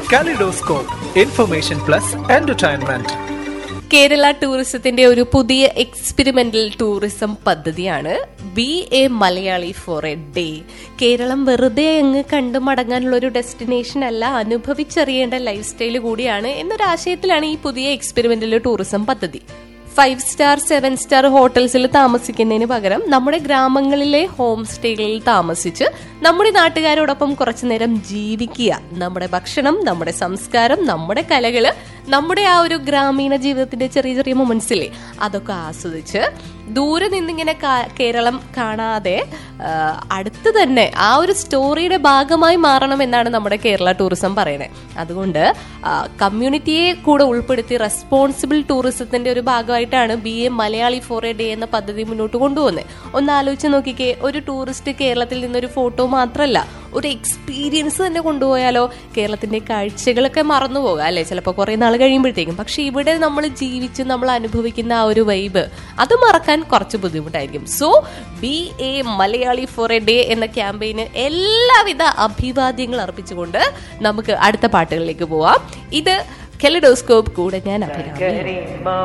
Kaleidoscope, information plus entertainment. Kerala ടൂറിസത്തിന്റെ ഒരു പുതിയ എക്സ്പെരിമെന്റൽ ടൂറിസം പദ്ധതിയാണ് be a Malayali for a day Keralam വെറുതെ അങ്ങ് കണ്ടു മടങ്ങാനുള്ള ഒരു ഡെസ്റ്റിനേഷൻ അല്ല അനുഭവിച്ചറിയേണ്ട ലൈഫ് സ്റ്റൈൽ കൂടിയാണ് എന്നൊരാശയത്തിലാണ് ഈ പുതിയ എക്സ്പെരിമെന്റൽ ടൂറിസം പദ്ധതി ഫൈവ് സ്റ്റാർ സെവൻ സ്റ്റാർ ഹോട്ടൽസിൽ താമസിക്കുന്നതിന് പകരം നമ്മുടെ ഗ്രാമങ്ങളിലെ ഹോം സ്റ്റേകളിൽ താമസിച്ച് നമ്മുടെ നാട്ടുകാരോടൊപ്പം കുറച്ചു നേരം ജീവിക്കുക നമ്മുടെ ഭക്ഷണം നമ്മുടെ സംസ്കാരം നമ്മുടെ കലകള് നമ്മുടെ ആ ഒരു ഗ്രാമീണ ജീവിതത്തിന്റെ ചെറിയ ചെറിയ മൊമെന്റ്സില്ലേ അതൊക്കെ ആസ്വദിച്ച് ദൂരെ നിന്നിങ്ങനെ കാ- കേരളം കാണാതെ ആ, അടുത്ത് തന്നെ ആ ഒരു സ്റ്റോറിയുടെ ഭാഗമായി മാറണം എന്നാണ് നമ്മുടെ കേരള ടൂറിസം പറയണേ അതുകൊണ്ട് ആ, കമ്മ്യൂണിറ്റിയെ കൂടെ ഉൾപ്പെടുത്തി റെസ്പോൺസിബിൾ ടൂറിസത്തിന്റെ ഒരു ഭാഗമായിട്ടാണ് be a Malayali for a day എന്ന പദ്ധതി മുന്നോട്ട് കൊണ്ടുപോകുന്നത് ഒന്ന് ആലോചിച്ച് നോക്കിക്കേ ഒരു ടൂറിസ്റ്റ് കേരളത്തിൽ നിന്നൊരു ഫോട്ടോ മാത്രമല്ല ഒരു എക്സ്പീരിയൻസ് തന്നെ കൊണ്ടുപോയാലോ കേരളത്തിന്റെ കാഴ്ചകളൊക്കെ മറന്നു പോകാം അല്ലെ ചിലപ്പോൾ കുറെ നാൾ കഴിയുമ്പോഴത്തേക്കും പക്ഷെ ഇവിടെ നമ്മൾ ജീവിച്ച് നമ്മൾ അനുഭവിക്കുന്ന ആ ഒരു വൈബ് അത് മറക്കാൻ കുറച്ച് ബുദ്ധിമുട്ടായിരിക്കും so be a Malayali for a day എന്ന ക്യാമ്പയിന് എല്ലാവിധ അഭിവാദ്യങ്ങൾ അർപ്പിച്ചുകൊണ്ട് നമുക്ക് അടുത്ത പാട്ടുകളിലേക്ക് പോവാം ഇത് കെലഡോസ്കോപ്പ് കൂടെ ഞാൻ അഭിരാമി